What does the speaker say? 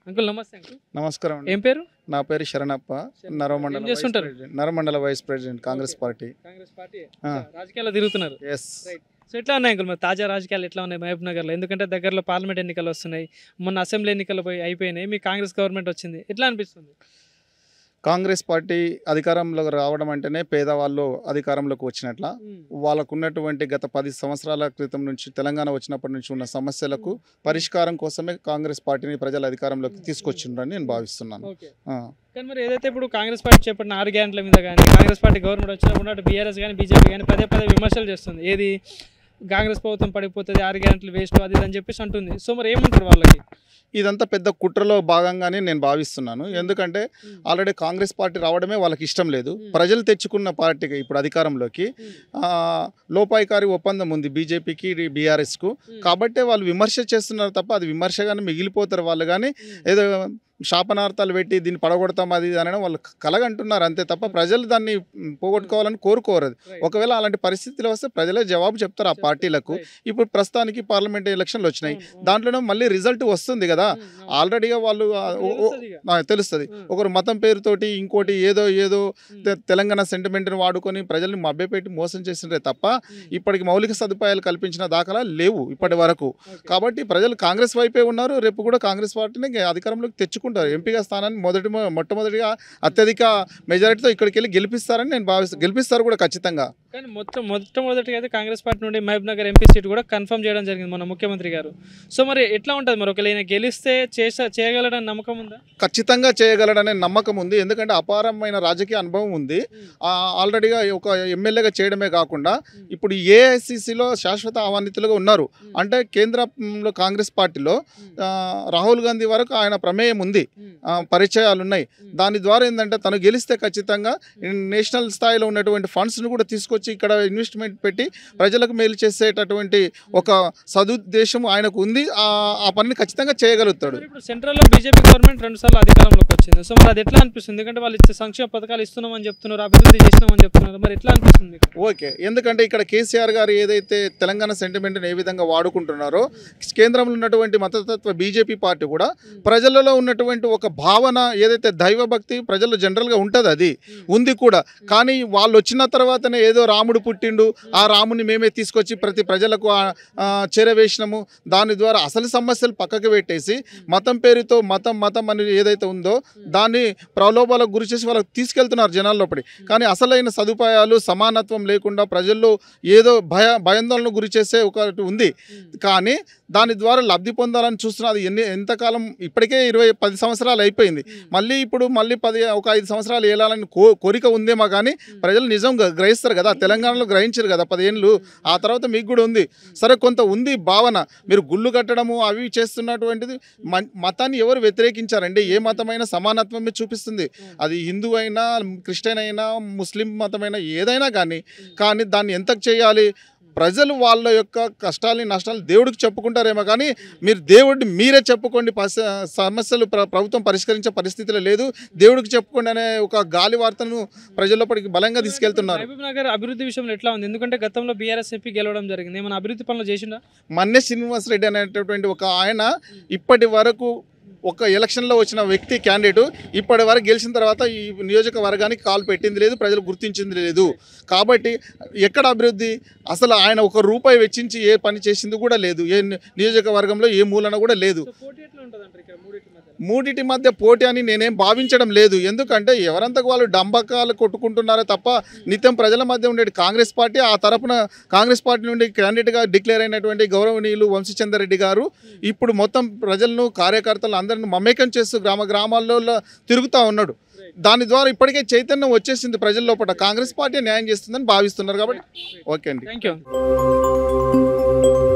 Uncle నమస్తే uncle నమస్కారం అండి ఏం పేరు నా పేరు శరణప్ప నరమండల ఏం వైస్ చేస్తుంటారు? ప్రెసిడెంట్ నరమండల vice president Congress Okay. Party Congress party ఆ. రాజకీయాల్లో తిరుగుతున్నారు ఎస్ Right. సో ఎట్లా ఉన్నాయి అంకుల్ మరి తాజా రాజకీయాలు ఎట్లా ఉన్నాయి మహబూబ్ నగర్లో ఎందుకంటే దగ్గరలో పార్లమెంట్ ఎన్నికలు వస్తున్నాయి మొన్న అసెంబ్లీ ఎన్నికలు పోయి అయిపోయినాయి మీ కాంగ్రెస్ గవర్నమెంట్ వచ్చింది ఎట్లా అనిపిస్తుంది కాంగ్రెస్ పార్టీ అధికారంలోకి రావడం అంటేనే పేదవాళ్ళు అధికారంలోకి వచ్చినట్ల వాళ్ళకు ఉన్నటువంటి గత పది సంవత్సరాల క్రితం నుంచి తెలంగాణ వచ్చినప్పటి నుంచి ఉన్న సమస్యలకు పరిష్కారం కోసమే కాంగ్రెస్ పార్టీని ప్రజల అధికారంలోకి తీసుకొచ్చిండ్రని నేను భావిస్తున్నాను ఓకే ఆ. కానీ మరి ఏదైతే ఇప్పుడు కాంగ్రెస్ పార్టీ చేపట్టిన ఆరు గ్యారెంట్ల మీద కానీ కాంగ్రెస్ పార్టీ గవర్నమెంట్ వచ్చినప్పుడు అటు బీఆర్ఎస్ కానీ బీజేపీ కానీ పదే పదే విమర్శలు చేస్తుంది ఏది కాంగ్రెస్ ప్రభుత్వం పడిపోతుంది ఆరు గ్యారెంట్లు వేస్ట్ అది ఇది అని చెప్పేసి అంటుంది సో మరి ఏమంటారు వాళ్ళకి ఇదంతా పెద్ద కుట్రలో భాగంగానే నేను భావిస్తున్నాను ఎందుకంటే ఆల్రెడీ కాంగ్రెస్ పార్టీ రావడమే వాళ్ళకి ఇష్టం లేదు ప్రజలు తెచ్చుకున్న పార్టీకి ఇప్పుడు అధికారంలోకి ఆ, లోపాయికారి ఒప్పందం ఉంది బీజేపీకి బీఆర్ఎస్కు కాబట్టే వాళ్ళు విమర్శ చేస్తున్నారు తప్ప అది విమర్శగానే మిగిలిపోతారు వాళ్ళు కానీ ఏదో శాపనార్థాలు పెట్టి దీన్ని పడగొడతాం అది ఇది అనడం వాళ్ళు కలగంటున్నారు అంతే తప్ప ప్రజలు దాన్ని మ్, పోగొట్టుకోవాలని కోరుకోరు అది. ఒకవేళ అలాంటి పరిస్థితులు వస్తే ప్రజలే జవాబు చెప్తారు ఆ పార్టీలకు ఇప్పుడు ప్రస్తుతానికి పార్లమెంట్ ఎలక్షన్లు వచ్చినాయి దాంట్లోనే మళ్ళీ రిజల్ట్ వస్తుంది కదా ఆల్రెడీగా వాళ్ళు ఆ, ఓ- ఓ- ఆ, తెలుస్తుంది ఒకరు మతం పేరుతోటి ఇంకోటి ఏదో ఏదో తె- తెలంగాణ సెంటిమెంట్ని వాడుకొని ప్రజల్ని మభ్యపెట్టి మోసం చేసిండ్రే తప్ప ఇప్పటికి మౌలిక సదుపాయాలు కల్పించిన దాఖలా లేవు ఇప్పటి వరకు కాబట్టి ప్రజలు కాంగ్రెస్ వైపే ఉన్నారు రేపు కూడా కాంగ్రెస్ పార్టీని అధికారంలోకి తెచ్చుకుంటారు ఎంపీగా స్థానాన్ని మొదటి మొ- మొట్టమొదటిగా అత్యధిక మెజారిటీతో ఇక్కడికి వెళ్ళి గెలిపిస్తారని నేను భావిస్తాను గెలిపిస్తారు కూడా ఖచ్చితంగా కానీ మొత్తం మొట్టమొదటిగా అయితే కాంగ్రెస్ పార్టీ నుండి మహబూబ్ నగర్ ఎంపీ సీట్ కూడా కన్ఫర్మ్ చేయడం జరిగింది మన ముఖ్యమంత్రి గారు సో మరి ఎట్లా ఉంటుంది మరి ఒకవేళ ఈయన గెలిస్తే చేసా చేయగలడని నమ్మకం ఉందా ఖచ్చితంగా చేయగలడనే నమ్మకం ఉంది ఎందుకంటే అపారమైన రాజకీయ అనుభవం ఉంది ఆ, ఆల్రెడీగా ఒక ఎమ్మెల్యేగా చేయడమే కాకుండా ఇప్పుడు ఏఐసిసిలో శాశ్వత ఆహ్వానితులుగా ఉన్నారు అంటే కేంద్రంలో కాంగ్రెస్ పార్టీలో ఆ, రాహుల్ గాంధీ వరకు ఆయన ప్రమేయం ఉంది ఆ, పరిచయాలు ఉన్నాయి దాని ద్వారా ఏంటంటే తను గెలిస్తే ఖచ్చితంగా నేషనల్ స్థాయిలో ఉన్నటువంటి ఫండ్స్ను కూడా తీసుకొచ్చి ఇక్కడ ఇన్వెస్ట్మెంట్ పెట్టి ప్రజలకు మేలు చేసేటటువంటి ఒక సదుద్దేశం ఆయనకు ఉంది ఆ ఆ పనిని ఖచ్చితంగా చేయగలుగుతాడు మరి ఇప్పుడు సెంట్రల్లో బీజేపీ గవర్నమెంట్ రెండు సార్లు అధికారంలోకి వచ్చింది సో మరి అది ఎట్లా అనిపిస్తుంది ఎందుకంటే వాళ్ళు ఇచ్చే సంక్షేమ పథకాలు ఇస్తున్నామని చెప్తున్నారు అభివృద్ధి చేసినామని చెప్తున్నారు మరి ఎట్లా అనిపిస్తుంది మీకు? ఓకే ఎందుకంటే ఇక్కడ కేసీఆర్ గారు ఏదైతే తెలంగాణ సెంటిమెంట్ని ఏ విధంగా వాడుకుంటున్నారో కేంద్రంలో ఉన్నటువంటి మతతత్వ బీజేపీ పార్టీ కూడా ప్రజలలో ఉన్నటువంటి ఒక భావన ఏదైతే దైవభక్తి ప్రజల్లో జనరల్గా ఉంటుంది అది ఉంది కూడా కానీ వాళ్ళు వచ్చిన తర్వాతనే ఏదో రాముడు పుట్టిండు ఆ రాముని మేమే తీసుకొచ్చి ప్రతి ప్రజలకు ఆ- ఆ చేరవేసినాము దాని ద్వారా అసలు సమస్యలు పక్కకు పెట్టేసి మతం పేరుతో మతం మతం అని ఏదైతే ఉందో దాన్ని ప్రలోభాలకు గురి చేసి వాళ్ళకి తీసుకెళ్తున్నారు జనాల లోపలి కానీ అసలైన సదుపాయాలు సమానత్వం లేకుండా ప్రజల్లో ఏదో భయ భయాందోళన గురి చేసే ఒకటి ఉంది కానీ దాని ద్వారా లబ్ధి పొందాలని చూస్తున్నది ఎన్ని ఎంతకాలం ఇప్పటికే ఇరవై పది సంవత్సరాలు అయిపోయింది మళ్ళీ ఇప్పుడు మళ్ళీ పది ఒక ఐదు సంవత్సరాలు ఏలాలని కో కోరిక ఉందేమో కానీ ప్రజలు నిజం గ- గ్రహిస్తారు కదా తెలంగాణలో గ్రహించారు కదా పదిహేనులు ఆ తర్వాత మీకు కూడా ఉంది సరే కొంత ఉంది భావన మీరు గుళ్ళు కట్టడము అవి చేస్తున్నటువంటిది మ- మతాన్ని ఎవరు వ్యతిరేకించారండి ఏ మతమైనా సమానత్వమే చూపిస్తుంది అది హిందూ అయినా క్రిస్టియన్ అయినా ముస్లిం మతమైనా ఏదైనా కానీ కానీ దాన్ని ఎంతకు చేయాలి ప్రజలు వాళ్ళ యొక్క కష్టాలని నష్టాలు దేవుడికి చెప్పుకుంటారేమో కానీ మీరు దేవుడిని మీరే చెప్పుకోండి పస- సమస్యలు ప్ర- ప్రభుత్వం పరిష్కరించే పరిస్థితిలో లేదు దేవుడికి చెప్పుకోండి అనే ఒక గాలి వార్తను ప్రజల్లోపలికి బలంగా తీసుకెళ్తున్నారు మహబూబ్ నగర్ అభివృద్ధి విషయంలో ఎట్లా ఉంది ఎందుకంటే గతంలో బీఆర్ఎస్ ఎంపీ గెలవడం జరిగింది ఏమైనా అభివృద్ధి పనులు చేసిండా మన్నె శ్రీనివాస్ రెడ్డి అనేటటువంటి ఒక ఆయన ఇప్పటి వరకు ఒక ఎలక్షన్లో వచ్చిన వ్యక్తి క్యాండిడేట్ ఇప్పటి వరకు గెలిచిన తర్వాత ఈ నియోజకవర్గానికి కాల్ పెట్టింది లేదు ప్రజలు గుర్తించింది లేదు కాబట్టి ఎక్కడ అభివృద్ధి అసలు ఆయన ఒక రూపాయి వెచ్చించి ఏ పని చేసింది కూడా లేదు ఏ ని- నియోజకవర్గంలో ఏ మూలన కూడా లేదు సో పోటీ ఎట్లా ఉంటుంది అంటారు ఇక్కడ మూడింటి మధ్య మూడిటి మధ్య పోటీ అని నేనేం భావించడం లేదు ఎందుకంటే ఎవరంతకు వాళ్ళు డంబకాలు కొట్టుకుంటున్నారో తప్ప నిత్యం ప్రజల మధ్య ఉండే కాంగ్రెస్ పార్టీ ఆ తరపున కాంగ్రెస్ పార్టీ నుండి క్యాండిడేట్గా డిక్లేర్ అయినటువంటి గౌరవనీయులు వంశీచంద్రరెడ్డి గారు ఇప్పుడు మొత్తం ప్రజలను కార్యకర్తలు అందరిని మమేకం చేస్తూ గ్రామ గ్రామాల్లో తిరుగుతూ ఉన్నాడు దాని ద్వారా ఇప్పటికే చైతన్యం వచ్చేసింది ప్రజల లోపల కాంగ్రెస్ పార్టీ న్యాయం చేస్తుందని భావిస్తున్నారు కాబట్టి ఓకే అండి థ్యాంక్ యూ